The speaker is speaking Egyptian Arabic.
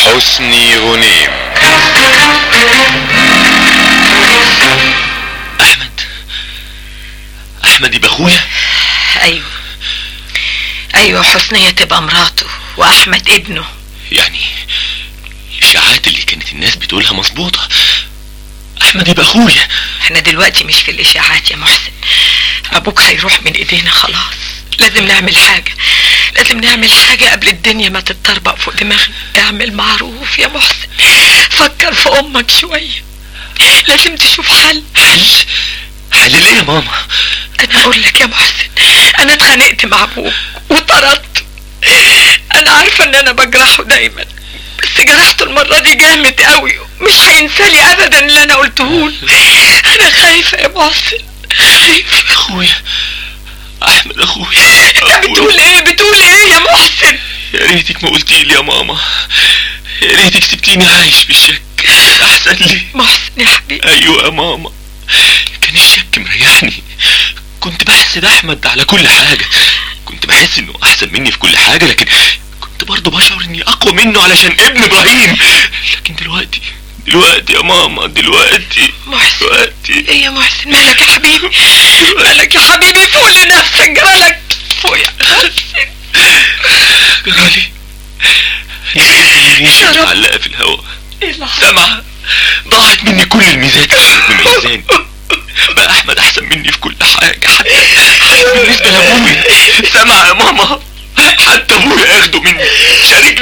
حسني غنيم احمد احمد يبقى اخويا ايوه ايوه حسنية تبقى مراته واحمد ابنه يعني الاشاعات اللي كانت الناس بتقولها مظبوطه احمد يبقى اخويا احنا دلوقتي مش في الاشاعات يا محسن ابوك هيروح من ايدينا خلاص لازم نعمل حاجة لازم نعمل حاجة قبل الدنيا ما تتطربق فوق دماغنا اعمل معروف يا محسن فكر في امك شوية لازم تشوف حل حل حل ليه يا ماما انا اقول لك يا محسن انا اتخانقت مع ابوك وطردت انا عارفة ان انا بجرحه دايما بس جرحته المرة دي جامد قوي مش هينسالي ابدا اللي انا قلته انا خايفة يا محسن خايفة اخويا احمد اخويا انت بتقول ايه بتقول ايه يا محسن يا ريتك ما قلتي لي يا ماما يا ريتك سبتيني عايش في الشك احسن لي محسن يا حبيبي ايوه يا ماما كان الشك مريحني كنت بحسد احمد على كل حاجه كنت بحس انه احسن مني في كل حاجه لكن كنت برضه بشعر اني اقوى منه علشان ابن ابراهيم لكن دلوقتي دلوقتي يا ماما دلوقتي محسن دلوقتي ايه يا محسن مالك يا حبيبي مالك يا حبيبي فوق لنفسك جرالك فوق يا محسن جرالي يا رب. معلقه في الهواء ايه اللي حصل سامعة ضاعت مني كل الميزات اللي كانت مميزاني بقى احمد احسن مني في كل حاجة حتى حتى بالنسبة لابويا سامعة يا ماما حتى ابويا اخده مني شاركني